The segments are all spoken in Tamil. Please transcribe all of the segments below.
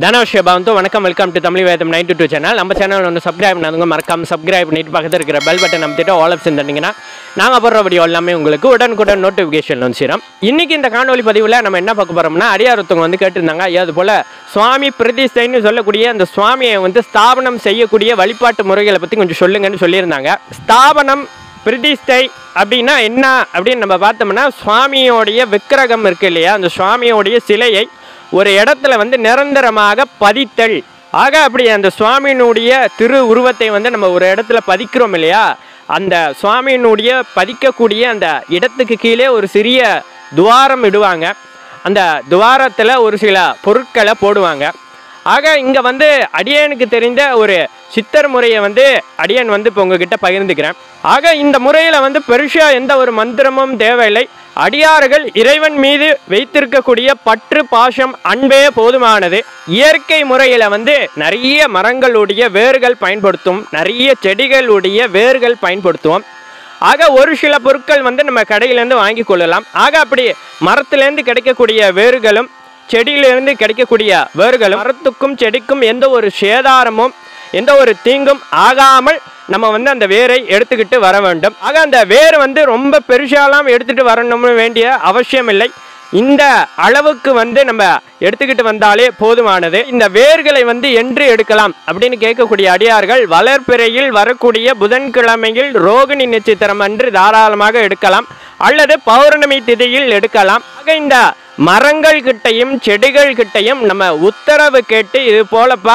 தனவஷபாவந்தோ வணக்கம் welcome to Tamil Vedham ninety two channel நம்ம சேனல் ஒன்று சப்ஸ்கிரைப் பண்ணாதவங்க மறக்காம சப்ஸ்கிரைப் பண்ணிட்டு பக்கத்தில் இருக்கிற பெல் பட்டன் அமைத்துட்டு ஆல் ஆப்ஷன் தந்தீங்கன்னா நாங்கள் போடுற வீடியோ எல்லாமே உங்களுக்கு உடனுக்குடன் நோட்டிஃபிகேஷன் வந்து சேரும் இன்னைக்கு இந்த காணொலி பதிவில் நம்ம என்ன பார்க்க போகிறோம்னா அடியாரத்தவங்க வந்து கேட்டிருந்தாங்க ஐயா, அது போல் சுவாமி பிரதிஷ்டைன்னு சொல்லக்கூடிய அந்த சுவாமியை வந்து ஸ்தாபனம் செய்யக்கூடிய வழிபாட்டு முறைகளை பற்றி கொஞ்சம் சொல்லுங்கன்னு சொல்லியிருந்தாங்க ஸ்தாபனம் பிரதிஷ்டை அப்படின்னா என்ன அப்படின்னு நம்ம பார்த்தோம்னா சுவாமியோடைய விக்கிரகம் இருக்கு இல்லையா அந்த சுவாமியோடைய சிலையை ஒரு இடத்துல வந்து நிரந்தரமாக பதித்தல் ஆக அப்படி அந்த சுவாமியினுடைய திரு உருவத்தை வந்து நம்ம ஒரு இடத்துல பதிக்கிறோம் இல்லையா அந்த சுவாமியினுடைய பதிக்கக்கூடிய அந்த இடத்துக்கு கீழே ஒரு சிறிய துவாரம் இடுவாங்க அந்த துவாரத்தில் ஒரு சில பொருட்களை போடுவாங்க ஆக இங்கே வந்து அடியனுக்கு தெரிந்த ஒரு சித்தர் முறையை வந்து அடியன் வந்து இப்போ உங்ககிட்ட பகிர்ந்துக்கிறேன் ஆக இந்த முறையில் வந்து பெருசாக எந்த ஒரு மந்திரமும் தேவையில்லை அடியார்கள் இறைவன் மீது வைத்திருக்கக்கூடிய பற்று பாசம் அன்பே போதுமானது இயற்கை முறையில் வந்து நிறைய மரங்களுடைய வேர்கள் பயன்படுத்தும் நிறைய செடிகளுடைய வேர்கள் பயன்படுத்துவோம் ஆக ஒரு சில பொருட்கள் வந்து நம்ம கடையிலேருந்து வாங்கி கொள்ளலாம் ஆக அப்படி மரத்திலேருந்து கிடைக்கக்கூடிய வேர்களும் செடியிலிருந்து கிடைக்கக்கூடிய வேர்களும் மரத்துக்கும் செடிக்கும் எந்த ஒரு சேதாரமும் எந்த ஒரு தீங்கும் ஆகாமல் நம்ம வந்து அந்த வேரை எடுத்துக்கிட்டு வர வேண்டும் ஆக அந்த வேர் வந்து ரொம்ப பெருசாலாம் எடுத்துகிட்டு வரணும்னு வேண்டிய அவசியம் இல்லை இந்த அளவுக்கு வந்து நம்ம எடுத்துக்கிட்டு வந்தாலே போதுமானது இந்த வேர்களை வந்து என்று எடுக்கலாம் அப்படின்னு கேட்கக்கூடிய அடியார்கள் வளர்பிறையில் வரக்கூடிய புதன்கிழமையில் ரோகிணி நட்சத்திரம் அன்று தாராளமாக எடுக்கலாம் அல்லது பௌர்ணமி திதியில் எடுக்கலாம் ஆக இந்த மரங்கள் கிட்டையும் செடிகள் கிட்டையும் நம்ம உத்தரவு கேட்டு இது போலப்பா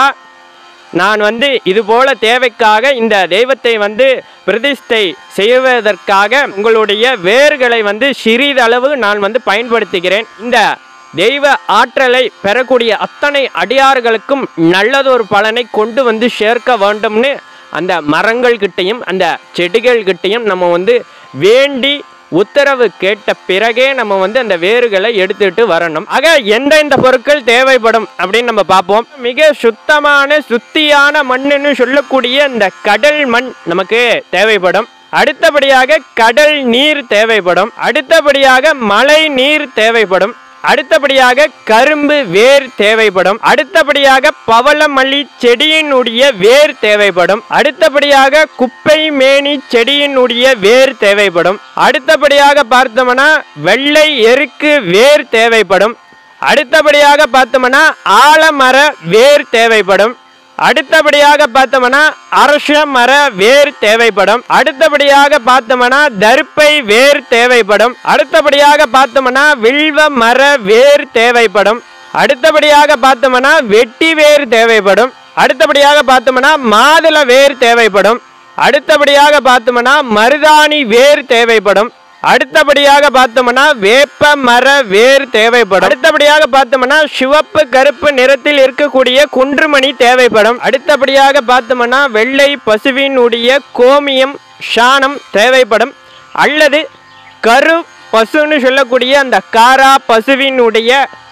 நான் வந்து இது போல தேவைக்காக இந்த தெய்வத்தை வந்து பிரதிஷ்டை செய்வதற்காக உங்களுடைய வேர்களை வந்து சிறிதளவு நான் வந்து பயன்படுத்துகிறேன் இந்த தெய்வ ஆற்றலை பெறக்கூடிய அத்தனை அடியார்களுக்கும் நல்லதொரு பலனை கொண்டு வந்து சேர்க்க வேண்டும்னு அந்த மரங்கள் கிட்டையும் அந்த செடிகள் கிட்டையும் நம்ம வந்து வேண்டி உத்தரவு கேட்ட பிறகே நம்ம வந்து அந்த வேர்களை எடுத்துட்டு வரணும் ஆக எந்தெந்த பொருட்கள் தேவைப்படும் அப்படின்னு நம்ம பார்ப்போம் மிக சுத்தமான சுத்தியான மண்ணுன்னு சொல்லக்கூடிய இந்த கடல் மண் நமக்கு தேவைப்படும் அடுத்தபடியாக கடல் நீர் தேவைப்படும் அடுத்தபடியாக மழை நீர் தேவைப்படும் அடுத்தபடியாக கரும்பு வேர் தேவைப்படும் அடுத்தபடியாக பவளமல்லி செடியினுடைய வேர் தேவைப்படும் அடுத்தபடியாக குப்பை மேனி செடியினுடைய வேர் தேவைப்படும் அடுத்தபடியாக பார்த்தோம்னா வெள்ளை எருக்கு வேர் தேவைப்படும் அடுத்தபடியாக பார்த்தோம்னா ஆலமர வேர் தேவைப்படும் அடுத்தபடியாக பார்த்தோம்னா அரச மர வேர் தேவைப்படும் அடுத்தபடியாக பார்த்தோம்னா தர்ப்பை வேர் தேவைப்படும் அடுத்தபடியாக பார்த்தோம்னா வில்வ மர வேர் தேவைப்படும் அடுத்தபடியாக பார்த்தோம்னா வெட்டி வேர் தேவைப்படும் அடுத்தபடியாக பார்த்தோம்னா மாதுளை வேர் தேவைப்படும் அடுத்தபடியாக பார்த்தோம்னா மருதாணி வேர் தேவைப்படும் அடுத்தபடியாக பார்த்தோம்னா வேப்ப மர வேர் தேவைப்படும் அடுத்தபடியாக பார்த்தோம்னா சிவப்பு கருப்பு நிறத்தில் இருக்கக்கூடிய குன்றுமணி தேவைப்படும் அடுத்தபடியாக பார்த்தோம்னா வெள்ளை பசுவினுடைய கோமியம் சாணம் தேவைப்படும் அல்லது கரு பசுன்னு சொல்லக்கூடிய அந்த காரா பசுவினுடைய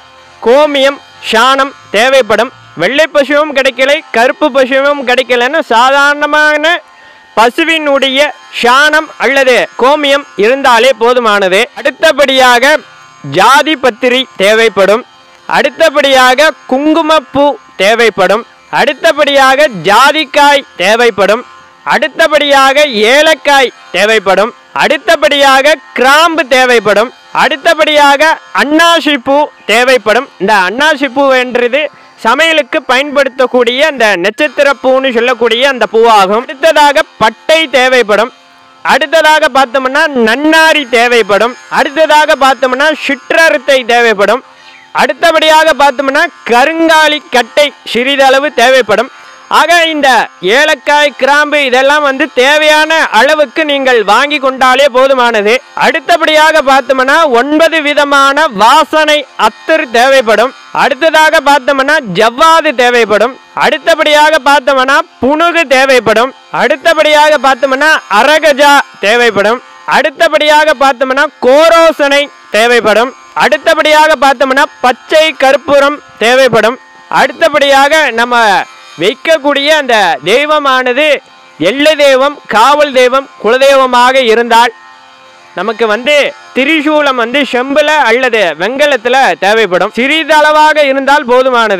கோமியம் சாணம் தேவைப்படும் வெள்ளை பசுவும் கிடைக்கலை கருப்பு பசுவும் கிடைக்கலன்னு சாதாரணமான பசுவினுடைய சாணம் அல்லது கோமியம் இருந்தாலே போதுமானது அடுத்தபடியாக ஜாதி பத்திரி தேவைப்படும் அடுத்தபடியாக குங்குமப்பூ தேவைப்படும் அடுத்தபடியாக ஜாதிக்காய் தேவைப்படும் அடுத்தபடியாக ஏலக்காய் தேவைப்படும் அடுத்தபடியாக கிராம்பு தேவைப்படும் அடுத்தபடியாக அன்னாசி பூ தேவைப்படும் இந்த அன்னாசி பூ என்றது சமையலுக்கு பயன்படுத்தக்கூடிய அந்த நட்சத்திர பூன்னு சொல்லக்கூடிய அந்த பூவாகும் அடுத்ததாக பட்டை தேவைப்படும் அடுத்ததாக பார்த்தோம்னா நன்னாரி தேவைப்படும் அடுத்ததாக பார்த்தோம்னா சிற்றறுத்தை தேவைப்படும் அடுத்தபடியாக பார்த்தோம்னா கருங்காலி கட்டை சிறிதளவு தேவைப்படும் ஆக இந்த ஏலக்காய் கிராம்பு இதெல்லாம் வந்து தேவையான அளவுக்கு நீங்கள் வாங்கி கொண்டாலே போதுமானது அடுத்தபடியாக பார்த்தோம்னா ஒன்பது விதமான வாசனை அத்தர் தேவைப்படும் அடுத்ததாக பார்த்தோம்னா ஜவ்வாது தேவைப்படும் அடுத்தபடியாக பார்த்தோம்னா புனுகு தேவைப்படும் அடுத்தபடியாக பார்த்தோம்னா அரகஜா தேவைப்படும் அடுத்தபடியாக பார்த்தோம்னா கோரோசனை தேவைப்படும் அடுத்தபடியாக பார்த்தோம்னா பச்சை கற்பூரம் தேவைப்படும் அடுத்தபடியாக நம்ம வைக்கக்கூடிய அந்த தெய்வமானது எல்லை தெய்வம் காவல் தெய்வம் குலதெய்வமாக இருந்தால் நமக்கு வந்து திரிசூலம் வந்து செம்புல அல்லது வெங்கலத்தில் தேவைப்படும் சிறிதளவாக இருந்தால் போதுமானது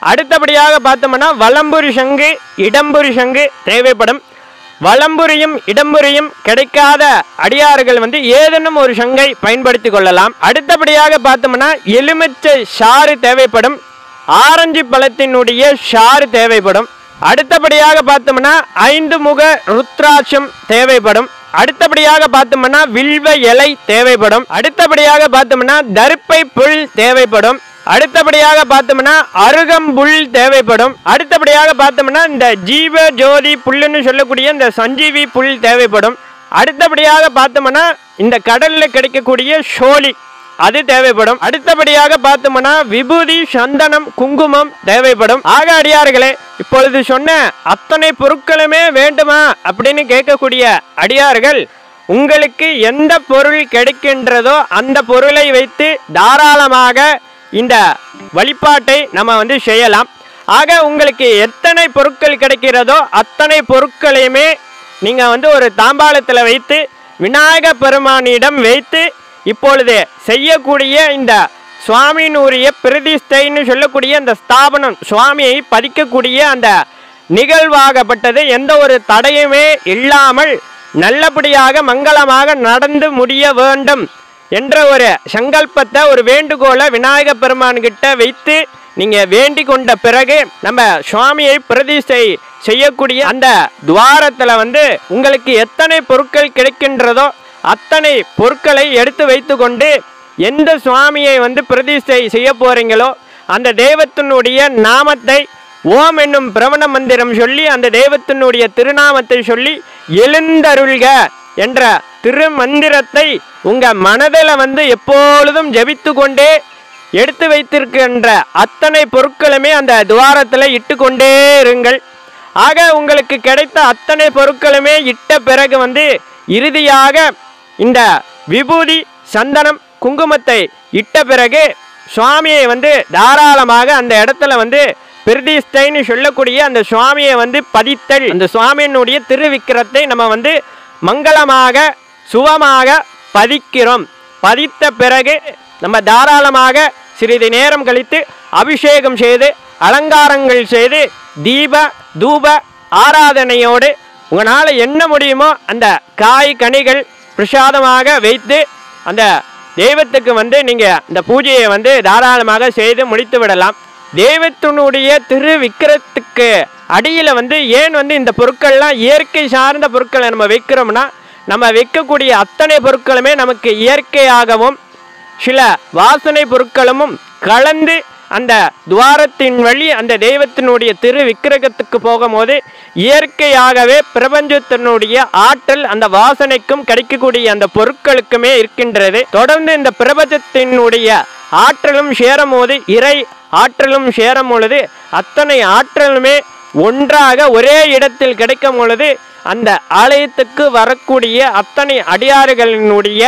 அடுத்தபடியாக பார்த்தோம்னா வலம்புரி சங்கு இடம்புரி சங்கு தேவைப்படும் வலம்புரியும் இடம்புரியும் கிடைக்காத அடியார்கள் வந்து ஏதேனும் ஒரு சங்கை பயன்படுத்தி கொள்ளலாம் அடுத்தபடியாக பார்த்தோம்னா எலுமிச்சை சாறு தேவைப்படும் ஆரஞ்சு பழத்தினுடைய சாறு தேவைப்படும் அடுத்தபடியாக பார்த்தோம்னா ஐந்து முக ருத்ராட்சம் தேவைப்படும் அடுத்தபடியாக பார்த்தோம்னா வில்வ இலை தேவைப்படும் அடுத்தபடியாக பார்த்தோம்னா தர்ப்பை புல் தேவைப்படும் அடுத்தபடியாக பார்த்தோம்னா அருகம்புல் தேவைப்படும் அடுத்தபடியாக பார்த்தோம்னா இந்த ஜீவ ஜோதி புல்லுன்னு சொல்லக்கூடிய இந்த சஞ்சீவி புல் தேவைப்படும் அடுத்தபடியாக பார்த்தோம்னா இந்த கடல்ல கிடைக்கக்கூடிய சோழி அது தேவைப்படும் அடுத்தபடியாக பார்த்தோம்னா விபூதி சந்தனம் குங்குமம் தேவைப்படும் ஆக அடியார்களே இப்பொழுது சொன்ன அத்தனை பொருட்களுமே வேண்டுமா அப்படின்னு கேட்கக்கூடிய அடியார்கள் உங்களுக்கு எந்த பொருள் கிடைக்கின்றதோ அந்த பொருளை வைத்து தாராளமாக இந்த வழிபாட்டை நம்ம வந்து செய்யலாம் ஆக உங்களுக்கு எத்தனை பொருட்கள் கிடைக்கிறதோ அத்தனை பொருட்களையுமே நீங்கள் வந்து ஒரு தாம்பாளத்தில் வைத்து விநாயக பெருமானிடம் வைத்து இப்பொழுது செய்யக்கூடிய இந்த சுவாமியினுடைய பிரதிஷ்டைன்னு சொல்லக்கூடிய அந்த ஸ்தாபனம் சுவாமியை பதிக்கக்கூடிய அந்த நிகழ்வாகப்பட்டது எந்த ஒரு தடையுமே இல்லாமல் நல்லபடியாக மங்களமாக நடந்து முடிய வேண்டும் என்ற ஒரு சங்கல்பத்தை ஒரு வேண்டுகோளை விநாயக பெருமான் கிட்ட வைத்து நீங்க வேண்டிக் கொண்ட பிறகு நம்ம சுவாமியை பிரதிஷ்டை செய்யக்கூடிய அந்த துவாரத்துல வந்து உங்களுக்கு எத்தனை பொருட்கள் கிடைக்கின்றதோ அத்தனை பொருட்களை எடுத்து வைத்துக்கொண்டு எந்த சுவாமியை வந்து பிரதிஷ்டை செய்ய போறீங்களோ அந்த தெய்வத்தினுடைய நாமத்தை ஓம் என்னும் பிரவண மந்திரம் சொல்லி அந்த தெய்வத்தினுடைய திருநாமத்தை சொல்லி எழுந்தருள்க என்ற திருமந்திரத்தை உங்க மனதில் வந்து எப்பொழுதும் ஜபித்து கொண்டே எடுத்து வைத்திருக்கின்ற அத்தனை பொருட்களுமே அந்த துவாரத்தில் இட்டு கொண்டே இருங்கள் ஆக உங்களுக்கு கிடைத்த அத்தனை பொருட்களுமே இட்ட பிறகு வந்து இறுதியாக இந்த விபூதி சந்தனம் குங்குமத்தை இட்ட பிறகு சுவாமியை வந்து தாராளமாக அந்த இடத்துல வந்து பிரதிஷ்டைன்னு சொல்லக்கூடிய அந்த சுவாமியை வந்து பதித்தல் அந்த சுவாமியினுடைய திருவிக்கிரத்தை நம்ம வந்து மங்களமாக சுகமாக பதிக்கிறோம் பதித்த பிறகு நம்ம தாராளமாக சிறிது நேரம் கழித்து அபிஷேகம் செய்து அலங்காரங்கள் செய்து தீப தூப ஆராதனையோடு உங்களால் என்ன முடியுமோ அந்த காய் கனிகள் பிரசாதமாக வைத்து அந்த தெய்வத்துக்கு வந்து நீங்கள் இந்த பூஜையை வந்து தாராளமாக செய்து முடித்து விடலாம் தெய்வத்தினுடைய திரு விக்கிரத்துக்கு அடியில் வந்து ஏன் வந்து இந்த பொருட்கள்லாம் இயற்கை சார்ந்த பொருட்களை நம்ம வைக்கிறோம்னா நம்ம வைக்கக்கூடிய அத்தனை பொருட்களுமே நமக்கு இயற்கையாகவும் சில வாசனை பொருட்களும் கலந்து அந்த துவாரத்தின் வழி அந்த தெய்வத்தினுடைய திரு விக்கிரகத்துக்கு போகும்போது இயற்கையாகவே பிரபஞ்சத்தினுடைய ஆற்றல் அந்த வாசனைக்கும் கிடைக்கக்கூடிய அந்த பொருட்களுக்குமே இருக்கின்றது தொடர்ந்து இந்த பிரபஞ்சத்தினுடைய ஆற்றலும் சேரும் போது இறை ஆற்றலும் சேரும் பொழுது அத்தனை ஆற்றலுமே ஒன்றாக ஒரே இடத்தில் கிடைக்கும் பொழுது அந்த ஆலயத்துக்கு வரக்கூடிய அத்தனை அடியாறுகளினுடைய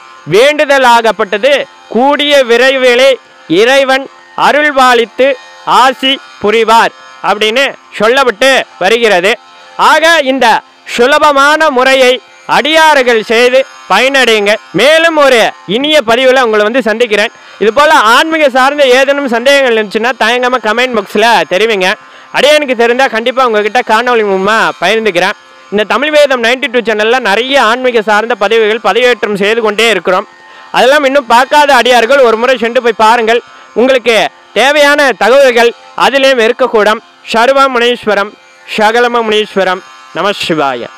வேண்டுதலாகப்பட்டது கூடிய விரைவிலே இறைவன் அருள்பாலித்து ஆசி புரிவார் அப்படின்னு சொல்லப்பட்டு வருகிறது ஆக இந்த சுலபமான முறையை அடியாறுகள் செய்து பயனடையுங்க மேலும் ஒரு இனிய பதிவில் உங்களை வந்து சந்திக்கிறேன் இது போல் ஆன்மீக சார்ந்த ஏதேனும் சந்தேகங்கள் இருந்துச்சுன்னா தயங்காமல் கமெண்ட் பாக்ஸில் தெரிவிங்க அடியானுக்கு தெரிந்தால் கண்டிப்பாக உங்ககிட்ட காணொலி மூலமாக பகிர்ந்துக்கிறேன் இந்த தமிழ் வேதம் நைன்டி டூ சேனலில் நிறைய ஆன்மீக சார்ந்த பதிவுகள் பதிவேற்றம் செய்து கொண்டே இருக்கிறோம் அதெல்லாம் இன்னும் பார்க்காத அடியார்கள் ஒரு முறை சென்று போய் பாருங்கள் உங்களுக்கு தேவையான தகவல்கள் அதிலேயும் இருக்கக்கூடும் சர்வ முனீஸ்வரம் சகலம முனீஸ்வரம் நம சிவாய